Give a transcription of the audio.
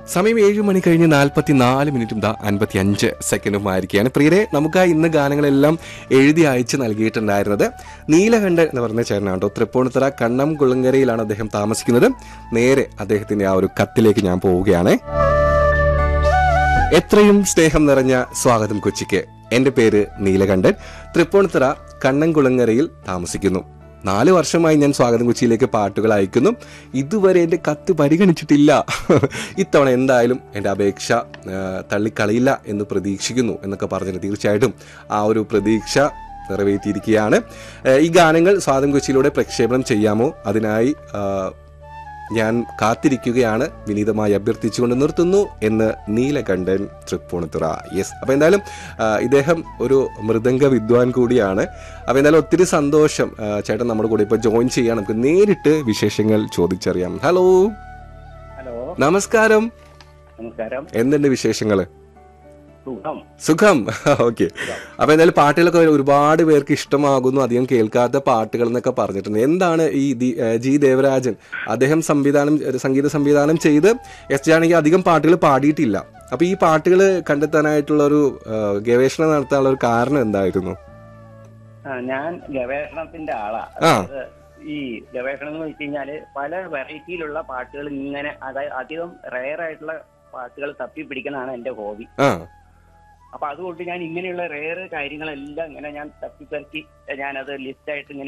സമയം ഏഴ് മണി കഴിഞ്ഞ് നാൽപ്പത്തി നാല് മിനിറ്റും ദാ അൻപത്തി അഞ്ച് സെക്കൻഡും ആയിരിക്കുകയാണ് പ്രിയരെ നമുക്ക് ആ ഇന്ന് ഗാനങ്ങളെല്ലാം എഴുതി അയച്ച് നൽകിയിട്ടുണ്ടായിരുന്നത് നീലകണ്ഠൻ എന്ന് പറഞ്ഞ ചേട്ടനാട്ടോ തൃപ്പൂണിത്തറ കണ്ണം കുളങ്കരയിലാണ് അദ്ദേഹം താമസിക്കുന്നത് നേരെ അദ്ദേഹത്തിന്റെ ആ ഒരു കത്തിലേക്ക് ഞാൻ പോവുകയാണ് എത്രയും സ്നേഹം നിറഞ്ഞ സ്വാഗതം കൊച്ചിക്ക് എന്റെ പേര് നീലകണ്ഠൻ തൃപ്പൂണിത്തറ കണ്ണംകുളങ്ങരയിൽ താമസിക്കുന്നു നാല് വർഷമായി ഞാൻ സ്വാഗതം കൊച്ചിയിലേക്ക് പാട്ടുകൾ അയക്കുന്നു ഇതുവരെ എൻ്റെ കത്ത് പരിഗണിച്ചിട്ടില്ല ഇത്തവണ എന്തായാലും എൻ്റെ അപേക്ഷ ആ, തള്ളിക്കളയില്ല എന്ന് പ്രതീക്ഷിക്കുന്നു എന്നൊക്കെ പറഞ്ഞിട്ട് തീർച്ചയായിട്ടും ആ ഒരു പ്രതീക്ഷ നിറവേറ്റിയിരിക്കുകയാണ് ആ, ഈ ഗാനങ്ങൾ സ്വാഗതം കൊച്ചിയിലൂടെ പ്രക്ഷേപണം ചെയ്യാമോ അതിനായി ആ, ഞാൻ കാത്തിരിക്കുകയാണ് വിനീതമായി അഭ്യർത്ഥിച്ചുകൊണ്ട് നിർത്തുന്നു എന്ന് നീലകണ്ഠൻ തൃപ്പൂണിത്തുറ യെസ് അപ്പൊ എന്തായാലും ആ, ഇദ്ദേഹം ഒരു മൃദംഗ വിദ്വാൻ കൂടിയാണ് അപ്പൊ എന്തായാലും ഒത്തിരി സന്തോഷം ആ, ചേട്ടൻ നമ്മുടെ കൂടെ ഇപ്പൊ ജോയിൻ ചെയ്യാൻ നമുക്ക് നേരിട്ട് വിശേഷങ്ങൾ ചോദിച്ചറിയാം ഹലോ ഹലോ നമസ്കാരം നമസ്കാരം എന്തുണ്ട് വിശേഷങ്ങള് സുഖം സുഖം ഓക്കെ അപ്പൊ എന്തായാലും പാട്ടുകളൊക്കെ ഒരുപാട് പേർക്ക് ഇഷ്ടമാകുന്നു അധികം കേൾക്കാത്ത പാട്ടുകൾ എന്നൊക്കെ പറഞ്ഞിട്ടുണ്ട് എന്താണ് ഈ ദി- ഏ, ജി ദേവരാജൻ അദ്ദേഹം സംവിധാനം ഒരു സംഗീത സംവിധാനം ചെയ്ത് എസ് ജാനകി അധികം പാട്ടുകൾ പാടിയിട്ടില്ല അപ്പൊ ഈ പാട്ടുകൾ കണ്ടെത്താനായിട്ടുള്ള ഒരു ഏ, ഗവേഷണം നടത്താനുള്ള ഒരു കാരണം എന്തായിരുന്നു ആ, ഞാൻ ഗവേഷണത്തിന്റെ ആളാ ആ. അതായത് ഈ ഗവേഷണം എന്ന് വെച്ച് കഴിഞ്ഞാല് പല വെറൈറ്റിയിലുള്ള പാട്ടുകൾ ഇങ്ങനെ അതായത് അധികം റയർ ആയിട്ടുള്ള പാട്ടുകൾ തപ്പി പിടിക്കണതാണ് എന്റെ ഹോബി ആ അപ്പൊ അതുകൊണ്ട് ഞാൻ ഇങ്ങനെയുള്ള റയർ കാര്യങ്ങളെല്ലാം ഇങ്ങനെ ഞാൻ തപ്പിപ്പരത്തി ഞാനത് ലിസ്റ്റ് ആയിട്ട് ഇങ്ങനെ